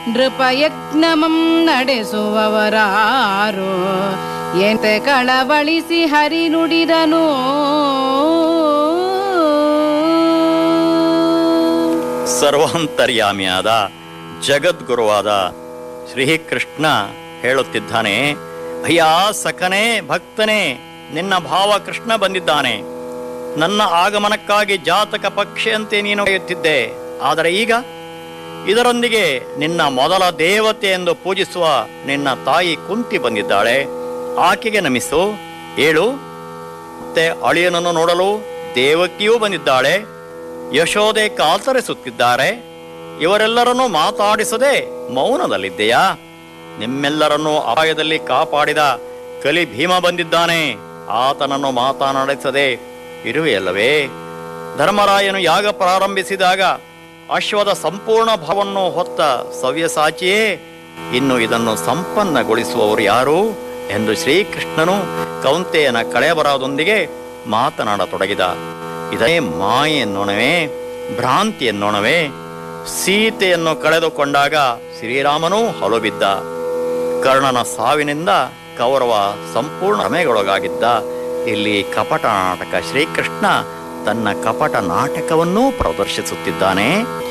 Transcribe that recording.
ನೃಪಯಜ್ಞಮಂ ನಡೆಸುವವರಾರು ಎಂತೆ ಕಳವಳಿಸಿ ಹರಿ ನುಡಿದನು ಸರ್ವಾಂತರ್ಯಾಮಿಯಾದ ಜಗದ್ಗುರುವಾದ ಶ್ರೀಕೃಷ್ಣ ಹೇಳುತ್ತಿದ್ದಾನೆ ಅಯ್ಯ ಸಖನೇ ಭಕ್ತನೇ ನಿನ್ನ ಭಾವ ಕೃಷ್ಣ ಬಂದಿದ್ದಾನೆ ನನ್ನ ಆಗಮನಕ್ಕಾಗಿ ಜಾತಕ ಪಕ್ಷಿಯಂತೆ ನೀನು ಕಾಯುತ್ತಿದ್ದೆ ಆದರೆ ಈಗ ಇದರೊಂದಿಗೆ ನಿನ್ನ ಮೊದಲ ದೇವತೆ ಎಂದು ಪೂಜಿಸುವ ನಿನ್ನ ತಾಯಿ ಕುಂತಿ ಬಂದಿದ್ದಾಳೆ ಆಕೆಗೆ ನಮಿಸು ಏಳು ಮತ್ತೆ ಅಳಿಯನನ್ನು ನೋಡಲು ದೇವಕಿಯೂ ಬಂದಿದ್ದಾಳೆ ಯಶೋದೆ ಕಾತರಿಸುತ್ತಿದ್ದಾರೆ ಇವರೆಲ್ಲರನ್ನೂ ಮಾತಾಡಿಸದೆ ಮೌನದಲ್ಲಿದ್ದೆಯಾ ನಿಮ್ಮೆಲ್ಲರನ್ನೂ ಅಪಾಯದಲ್ಲಿ ಕಾಪಾಡಿದ ಕಲಿ ಭೀಮ ಬಂದಿದ್ದಾನೆ ಆತನನ್ನು ಮಾತನಾಡಿಸದೆ ಇರುವೆಯಲ್ಲವೇ ಧರ್ಮರಾಯನು ಯಾಗ ಪ್ರಾರಂಭಿಸಿದಾಗ ಅಶ್ವದ ಸಂಪೂರ್ಣ ಭಾವನ್ನು ಹೊತ್ತ ಸವ್ಯಸಾಚಿಯೇ ಇನ್ನು ಇದನ್ನು ಸಂಪನ್ನಗೊಳಿಸುವವರು ಯಾರು ಎಂದು ಶ್ರೀಕೃಷ್ಣನು ಕೌಂತೆಯನ ಕಳೆಬರದೊಂದಿಗೆ ಮಾತನಾಡತೊಡಗಿದ ಇದೇ ಮಾಯೆ ಎನ್ನೋಣವೇ ಭ್ರಾಂತಿ ಎನ್ನೋಣವೇ ಸೀತೆಯನ್ನು ಕಳೆದುಕೊಂಡಾಗ ಶ್ರೀರಾಮನೂ ಹೊಲಬಿದ್ದ ಕರ್ಣನ ಸಾವಿನಿಂದ ಕೌರವ ಸಂಪೂರ್ಣ ಭ್ರಮೆಗೊಳಗಾಗಿದ್ದ ಇಲ್ಲಿ ಕಪಟ ನಾಟಕ ಶ್ರೀಕೃಷ್ಣ ತನ್ನ ಕಪಟ ನಾಟಕವನ್ನೂ ಪ್ರದರ್ಶಿಸುತ್ತಿದ್ದಾನೆ